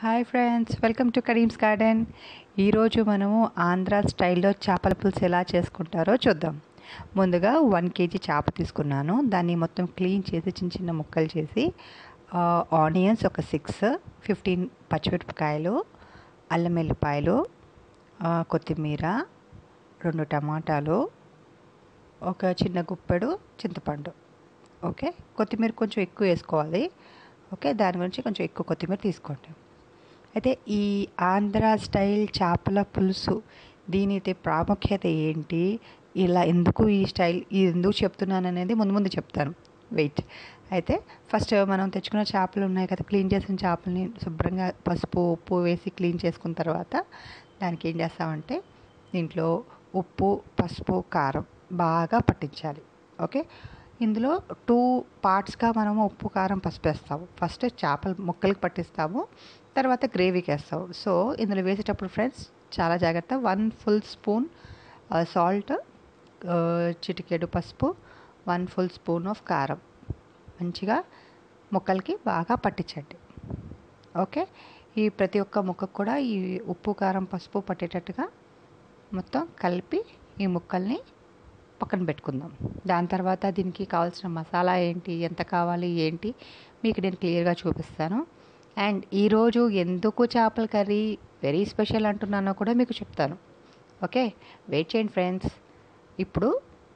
hi friends welcome to Karim's garden ఈరోజు మనము ఆంధ్ర స్టైల్లో చేపల పులుసు ఎలా చేసుకుంటారో చూద్దాం ముందుగా వన్ కేజీ చేప తీసుకున్నాను దాన్ని మొత్తం క్లీన్ చేసి చిన్న చిన్న ముక్కలు చేసి ఆనియన్స్ ఒక సిక్స్ ఫిఫ్టీన్ పచ్చిమిరపకాయలు అల్లం వెల్లిపాయలు ఆ, కొత్తిమీర రెండు టమాటాలు ఒక చిన్న గుప్పెడు చింతపండు ఓకే కొత్తిమీర కొంచెం ఎక్కువ వేసుకోవాలి ఓకే దాని గురించి కొంచెం ఎక్కువ కొత్తిమీర తీసుకోండి అయితే ఈ ఆంధ్ర స్టైల్ చేపల పులుసు దీని అయితే ప్రాముఖ్యత ఏంటి ఇలా ఎందుకు ఈ స్టైల్ ఇది ఎందుకు చెప్తున్నాను అనేది ముందు ముందు చెప్తాను వెయిట్ అయితే ఫస్ట్ మనం తెచ్చుకున్న చేపలు ఉన్నాయి కదా క్లీన్ చేసిన చేపలని శుభ్రంగా పసుపు ఉప్పు వేసి క్లీన్ చేసుకున్న తర్వాత దానికి ఏం చేస్తామంటే దీంట్లో ఉప్పు పసుపు కారం బాగా పట్టించాలి ఓకే ఇందులో టూ పార్ట్స్గా మనము ఉప్పు కారం పసుపు వేస్తాము ఫస్ట్ చేపల ముక్కలకి పట్టిస్తాము తర్వాత గ్రేవీకి వేస్తాము సో ఇందులో వేసేటప్పుడు ఫ్రెండ్స్ చాలా జాగ్రత్త వన్ ఫుల్ స్పూన్ సాల్ట్ చిటికెడు పసుపు వన్ ఫుల్ స్పూన్ ఆఫ్ కారం మంచిగా ముక్కలకి బాగా పట్టించండి ఓకే ఈ ప్రతి ఒక్క ముక్కకు కూడా ఈ ఉప్పు కారం పసుపు పట్టేటట్టుగా మొత్తం కలిపి ఈ ముక్కల్ని పక్కన పెట్టుకుందాం దాని తర్వాత దీనికి కావాల్సిన మసాలా ఏంటి ఎంత కావాలి ఏంటి మీకు నేను క్లియర్గా చూపిస్తాను అండ్ ఈరోజు ఎందుకు చేపల కర్రీ వెరీ స్పెషల్ అంటున్నానో కూడా మీకు చెప్తాను ఓకే వెయిట్ చేయండి ఫ్రెండ్స్ ఇప్పుడు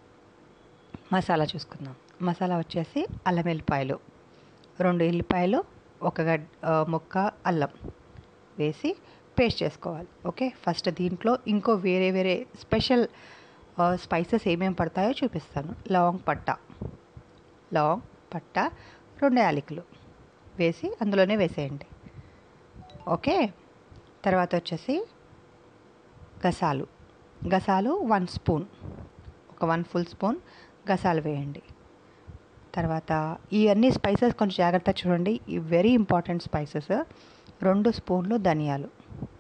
మసాలా చూసుకుందాం మసాలా వచ్చేసి అల్లం వెల్లిపాయలు రెండు ఎల్లిపాయలు ఒక గడ్ ఆ, ముక్క అల్లం వేసి పేస్ట్ చేసుకోవాలి ఓకే ఫస్ట్ దీంట్లో ఇంకో వేరే వేరే స్పెషల్ స్పైసెస్ ఏమేమి పడతాయో చూపిస్తాను లవంగ్ పట్ట లవంగ్ పట్ట రెండు యాలకులు వేసి అందులోనే వేసేయండి ఓకే తర్వాత వచ్చేసి గసాలు గసాలు వన్ స్పూన్ ఒక వన్ ఫుల్ స్పూన్ గసాలు వేయండి తర్వాత ఇవన్నీ స్పైసెస్ కొంచెం జాగ్రత్త చూడండి ఈ వెరీ ఇంపార్టెంట్ స్పైసెస్ రెండు స్పూన్లు ధనియాలు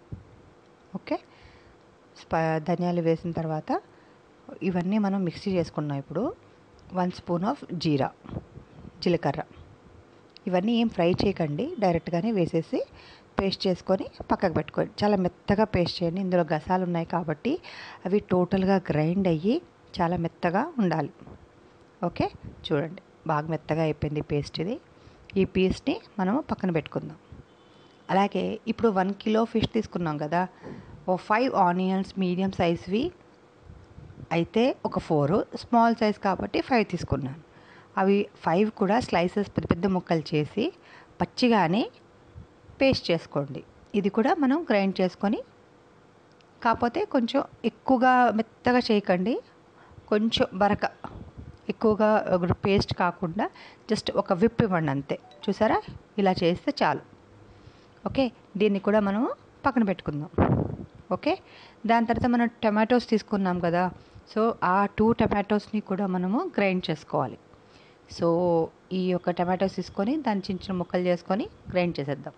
ఓకే స్ప ధనియాలు వేసిన తర్వాత ఇవన్నీ మనం మిక్సీ చేసుకున్నాం ఇప్పుడు వన్ స్పూన్ ఆఫ్ జీరా జీలకర్ర ఇవన్నీ ఏం ఫ్రై చేయకండి డైరెక్ట్గానే వేసేసి పేస్ట్ చేసుకొని పక్కకు పెట్టుకోండి చాలా మెత్తగా పేస్ట్ చేయండి ఇందులో గసాలు ఉన్నాయి కాబట్టి అవి టోటల్గా గ్రైండ్ అయ్యి చాలా మెత్తగా ఉండాలి ఓకే చూడండి బాగా మెత్తగా అయిపోయింది పేస్ట్ ఇది ఈ పేస్ట్ని మనము పక్కన పెట్టుకుందాం అలాగే ఇప్పుడు వన్ కిలో ఫిష్ తీసుకున్నాం కదా ఓ ఫైవ్ ఆనియన్స్ మీడియం సైజ్వి అయితే ఒక ఫోర్ స్మాల్ సైజ్ కాబట్టి ఫైవ్ తీసుకున్నాను అవి ఫైవ్ కూడా స్లైసెస్ పెద్ద పెద్ద ముక్కలు చేసి పచ్చిగానే పేస్ట్ చేసుకోండి ఇది కూడా మనం గ్రైండ్ చేసుకొని కాకపోతే కొంచెం ఎక్కువగా మెత్తగా చేయకండి కొంచెం బరక ఎక్కువగా పేస్ట్ కాకుండా జస్ట్ ఒక విప్ ఇవ్వండి అంతే చూసారా ఇలా చేస్తే చాలు ఓకే దీన్ని కూడా మనము పక్కన పెట్టుకుందాం ఓకే దాని తర్వాత మనం టమాటోస్ తీసుకున్నాం కదా సో ఆ టూ టమాటోస్ని కూడా మనము గ్రైండ్ చేసుకోవాలి సో ఈ యొక్క టమాటోస్ తీసుకొని దాన్ని చిన్న చిన్న ముక్కలు చేసుకొని గ్రైండ్ చేసేద్దాం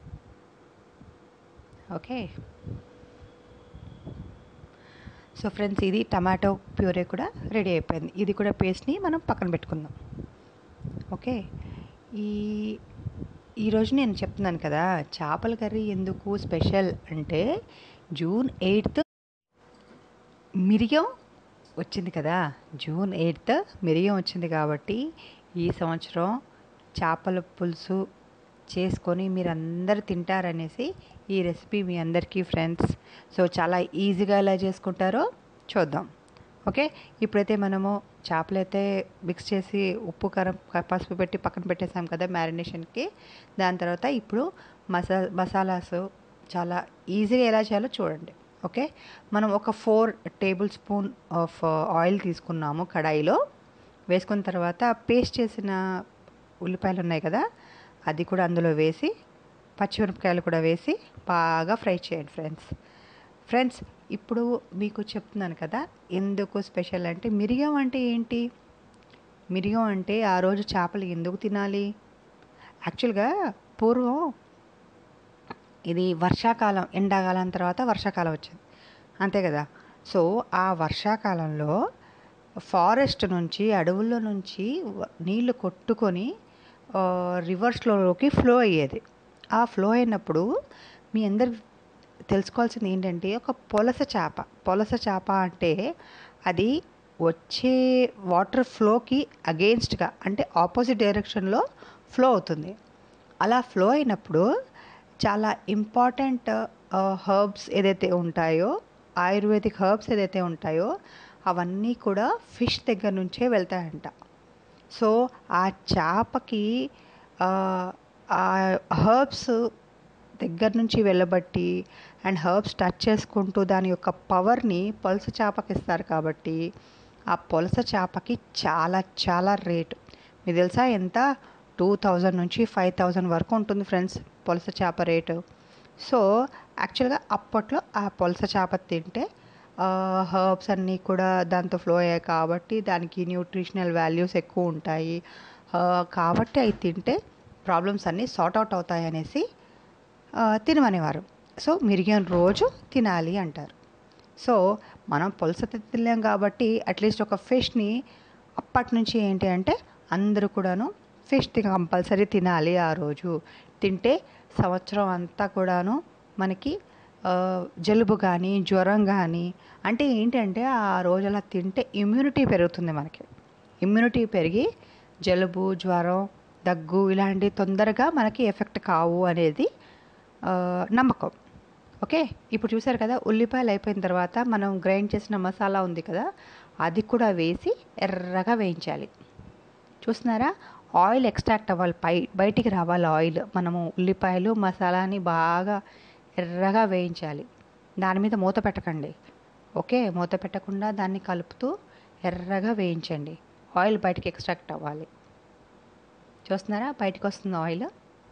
ఓకే సో ఫ్రెండ్స్ ఇది టమాటో ప్యూరే కూడా రెడీ అయిపోయింది ఇది కూడా పేస్ట్ని మనం పక్కన పెట్టుకుందాం ఓకే ఈ ఈరోజు నేను చెప్తున్నాను కదా చేపల కర్రీ ఎందుకు స్పెషల్ అంటే జూన్ ఎయిత్ మిరియం వచ్చింది కదా జూన్ ఎయిత్ మిరియం వచ్చింది కాబట్టి ఈ సంవత్సరం చేపల పులుసు చేసుకొని మీరు అందరు తింటారనేసి ఈ రెసిపీ మీ అందరికీ ఫ్రెండ్స్ సో చాలా ఈజీగా ఎలా చేసుకుంటారో చూద్దాం ఓకే ఇప్పుడైతే మనము చేపలు అయితే మిక్స్ చేసి ఉప్పు కారం క- పసుపు పెట్టి పక్కన పెట్టేసాం కదా మ్యారినేషన్కి దాని తర్వాత ఇప్పుడు మసా మసాలాస్ చాలా ఈజీగా ఎలా చేయాలో చూడండి ఓకే మనం ఒక four tablespoon of oil తీసుకున్నాము కడాయిలో వేసుకున్న తర్వాత పేస్ట్ చేసిన ఉల్లిపాయలు ఉన్నాయి కదా అది కూడా అందులో వేసి పచ్చిమిరపకాయలు కూడా వేసి బాగా ఫ్రై చేయండి ఫ్రెండ్స్ ఫ్రెండ్స్ ఇప్పుడు మీకు చెప్తున్నాను కదా ఎందుకు స్పెషల్ అంటే మిరియం అంటే ఏంటి మిరియం అంటే ఆ రోజు చేపలు ఎందుకు తినాలి యాక్చువల్గా పూర్వం ఇది వర్షాకాలం ఎండాకాలం తర్వాత వర్షాకాలం వచ్చింది అంతే కదా సో ఆ వర్షాకాలంలో ఫారెస్ట్ నుంచి అడవుల్లో నుంచి వ- నీళ్లు కొట్టుకొని రివర్స్లోకి ఫ్లో అయ్యేది ఆ ఫ్లో అయినప్పుడు మీ అందరు తెలుసుకోవాల్సింది ఏంటంటే ఒక పొలస చేప పొలస చేప అంటే అది వచ్చే వాటర్ ఫ్లోకి అగెయిన్స్ట్గా అంటే ఆపోజిట్ డైరెక్షన్లో ఫ్లో అవుతుంది అలా ఫ్లో అయినప్పుడు చాలా ఇంపార్టెంట్ హర్బ్స్ ఏదైతే ఉంటాయో ఆయుర్వేదిక్ హర్బ్స్ ఏదైతే ఉంటాయో అవన్నీ కూడా ఫిష్ దగ్గర నుంచే వెళ్తాయంట సో ఆ చేపకి ఆ హర్బ్స్ దగ్గర నుంచి వెళ్ళబట్టి అండ్ హర్బ్స్ టచ్ చేసుకుంటూ దాని యొక్క పవర్ని పొలస చేపకి ఇస్తారు కాబట్టి ఆ పొలస చేపకి చాలా చాలా రేటు మీకు తెలుసా ఎంత టూ థౌజండ్ నుంచి ఫైవ్ థౌజండ్ వరకు ఉంటుంది ఫ్రెండ్స్ పొలస చేప రేటు సో యాక్చువల్గా అప్పట్లో ఆ పొలస చేప తింటే హర్బ్స్ అన్నీ కూడా దాంతో ఫ్లో అయ్యాయి కాబట్టి దానికి న్యూట్రిషనల్ వాల్యూస్ ఎక్కువ ఉంటాయి కాబట్టి అవి తింటే ప్రాబ్లమ్స్ అన్నీ సార్ట్ అవుట్ అవుతాయి అనేసి తినమనేవారు సో మిరిగిన రోజు తినాలి అంటారు సో మనం పులస తినలేం కాబట్టి అట్లీస్ట్ ఒక ఫిష్ని అప్పటి నుంచి ఏంటి అంటే అందరూ కూడాను ఫిష్ కంపల్సరీ తినాలి ఆ రోజు తింటే సంవత్సరం అంతా కూడాను మనకి జలుబు కానీ జ్వరం కానీ అంటే ఏంటంటే ఆ రోజు అలా తింటే ఇమ్యూనిటీ పెరుగుతుంది మనకి ఇమ్యూనిటీ పెరిగి జలుబు జ్వరం దగ్గు ఇలాంటివి తొందరగా మనకి ఎఫెక్ట్ కావు అనేది నమ్మకం ఓకే ఇప్పుడు చూసారు కదా ఉల్లిపాయలు అయిపోయిన తర్వాత మనం గ్రైండ్ చేసిన మసాలా ఉంది కదా అది కూడా వేసి ఎర్రగా వేయించాలి చూస్తున్నారా ఆయిల్ ఎక్స్ట్రాక్ట్ అవ్వాలి పై బయటికి రావాలి ఆయిల్ మనము ఉల్లిపాయలు మసాలాని బాగా ఎర్రగా వేయించాలి దాని మీద మూత పెట్టకండి ఓకే మూత పెట్టకుండా దాన్ని కలుపుతూ ఎర్రగా వేయించండి ఆయిల్ బయటికి ఎక్స్ట్రాక్ట్ అవ్వాలి చూస్తున్నారా బయటకు వస్తుంది ఆయిల్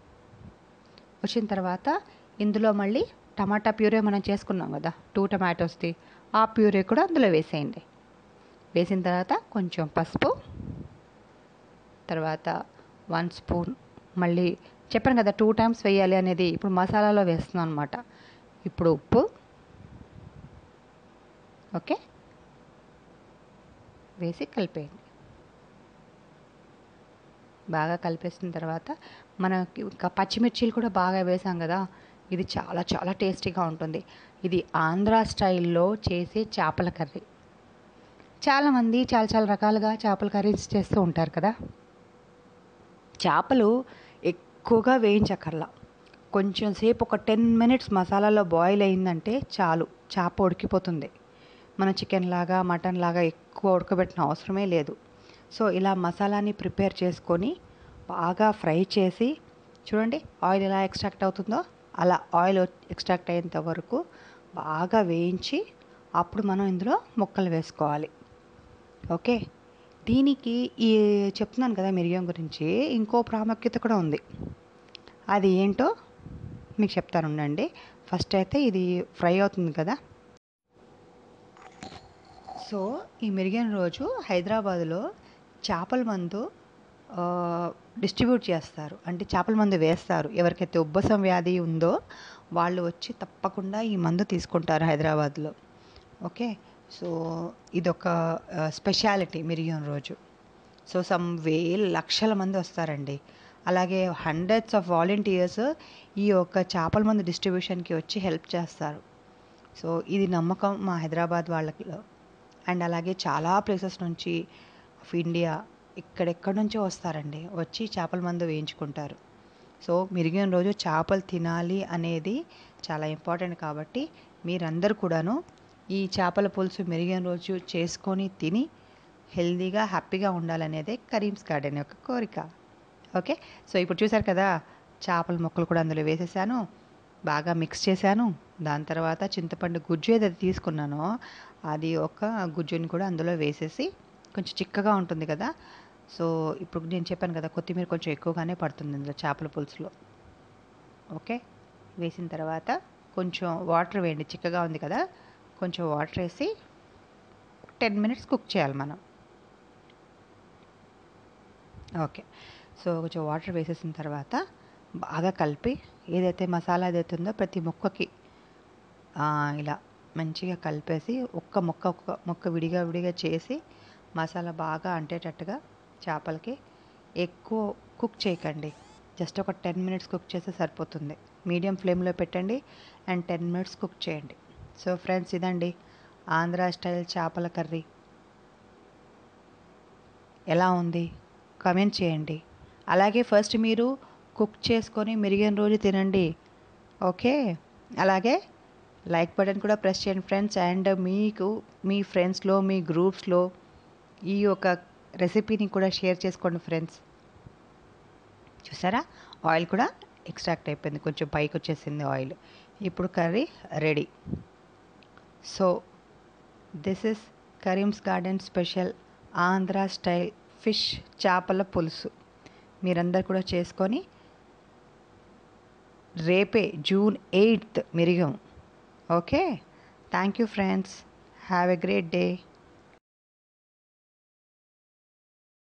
వచ్చిన తర్వాత ఇందులో మళ్ళీ టమాటా ప్యూరే మనం చేసుకున్నాం కదా టూ టమాటోస్ది ఆ ప్యూరే కూడా అందులో వేసేయండి వేసిన తర్వాత కొంచెం పసుపు తర్వాత వన్ స్పూన్ మళ్ళీ చెప్పాను కదా టూ టైమ్స్ వేయాలి అనేది ఇప్పుడు మసాలాలో వేస్తున్నాం అనమాట ఇప్పుడు ఉప్పు ఓకే వేసి కలిపేయండి బాగా కలిపేసిన తర్వాత మనకి ఇంకా పచ్చిమిర్చీలు కూడా బాగా వేసాం కదా ఇది చాలా చాలా టేస్టీగా ఉంటుంది ఇది ఆంధ్ర స్టైల్లో చేసే చేపల కర్రీ చాలామంది చాలా చాలా రకాలుగా చేపల కర్రీస్ చేస్తూ ఉంటారు కదా చేపలు ఎక్కువగా వేయించక్కర్లా కొంచెం సేపు ఒక టెన్ మినిట్స్ మసాలాలో బాయిల్ అయిందంటే చాలు చేప ఉడికిపోతుంది మన చికెన్ లాగా మటన్ లాగా ఎక్కువ ఉడకబెట్టిన అవసరమే లేదు సో ఇలా మసాలాని ప్రిపేర్ చేసుకొని బాగా ఫ్రై చేసి చూడండి ఆయిల్ ఎలా ఎక్స్ట్రాక్ట్ అవుతుందో అలా ఆయిల్ ఎక్స్ట్రాక్ట్ అయ్యేంత వరకు బాగా వేయించి అప్పుడు మనం ఇందులో ముక్కలు వేసుకోవాలి ఓకే దీనికి ఈ చెప్తున్నాను కదా మిరియం గురించి ఇంకో ప్రాముఖ్యత కూడా ఉంది అది ఏంటో మీకు చెప్తాను ఉండండి ఫస్ట్ అయితే ఇది ఫ్రై అవుతుంది కదా సో ఈ మిరిగిన రోజు హైదరాబాద్లో చేపల మందు డిస్ట్రిబ్యూట్ చేస్తారు అంటే చేపల మందు వేస్తారు ఎవరికైతే ఉబ్బసం వ్యాధి ఉందో వాళ్ళు వచ్చి తప్పకుండా ఈ మందు తీసుకుంటారు హైదరాబాద్లో ఓకే సో ఇదొక స్పెషాలిటీ మిరియం రోజు సో సమ్ వేల లక్షల మంది వస్తారండి అలాగే హండ్రెడ్స్ ఆఫ్ వాలంటీర్స్ ఈ యొక్క చేపల మందు డిస్ట్రిబ్యూషన్కి వచ్చి హెల్ప్ చేస్తారు సో ఇది నమ్మకం మా హైదరాబాద్ వాళ్ళలో అండ్ అలాగే చాలా ప్లేసెస్ నుంచి ఆఫ్ ఇండియా ఇక్కడెక్కడి నుంచో వస్తారండి వచ్చి చేపల మందు వేయించుకుంటారు సో మిరిగిన రోజు చేపలు తినాలి అనేది చాలా ఇంపార్టెంట్ కాబట్టి మీరందరూ కూడాను ఈ చేపల పులుసు మెరిగిన రోజు చేసుకొని తిని హెల్దీగా హ్యాపీగా ఉండాలనేదే కరీమ్స్ గార్డెన్ యొక్క కోరిక ఓకే సో ఇప్పుడు చూసారు కదా చేపల ముక్కలు కూడా అందులో వేసేసాను బాగా మిక్స్ చేశాను దాని తర్వాత చింతపండు గుజ్జు ఏదైతే తీసుకున్నానో అది ఒక గుజ్జుని కూడా అందులో వేసేసి కొంచెం చిక్కగా ఉంటుంది కదా సో ఇప్పుడు నేను చెప్పాను కదా కొత్తిమీర కొంచెం ఎక్కువగానే పడుతుంది ఇందులో చేపల పులుసులో ఓకే వేసిన తర్వాత కొంచెం వాటర్ వేయండి చిక్కగా ఉంది కదా కొంచెం వాటర్ వేసి టెన్ మినిట్స్ కుక్ చేయాలి మనం ఓకే సో కొంచెం వాటర్ వేసేసిన తర్వాత బాగా కలిపి ఏదైతే మసాలా ఏదైతే ఉందో ప్రతి ముక్కకి ఇలా మంచిగా కలిపేసి ఒక్క ముక్క ఒక్క ముక్క విడిగా విడిగా చేసి మసాలా బాగా అంటేటట్టుగా చేపలకి ఎక్కువ కుక్ చేయకండి జస్ట్ ఒక టెన్ మినిట్స్ కుక్ చేస్తే సరిపోతుంది మీడియం ఫ్లేమ్లో పెట్టండి అండ్ టెన్ మినిట్స్ కుక్ చేయండి సో ఫ్రెండ్స్ ఇదండి ఆంధ్ర స్టైల్ చేపల కర్రీ ఎలా ఉంది కమెంట్ చేయండి అలాగే ఫస్ట్ మీరు కుక్ చేసుకొని మెరిగిన రోజు తినండి ఓకే అలాగే లైక్ బటన్ కూడా ప్రెస్ చేయండి ఫ్రెండ్స్ అండ్ మీకు మీ ఫ్రెండ్స్లో మీ గ్రూప్స్లో ఈ యొక్క రెసిపీని కూడా షేర్ చేసుకోండి ఫ్రెండ్స్ చూసారా ఆయిల్ కూడా ఎక్స్ట్రాక్ట్ అయిపోయింది కొంచెం పైకి వచ్చేసింది ఆయిల్ ఇప్పుడు curry ready so this is Karim's garden special Andhra style fish చేపల పులుసు మీరందరు కూడా చేసుకొని రేపే జూన్ ఎయిత్ మిరిగం okay thank you friends have a great day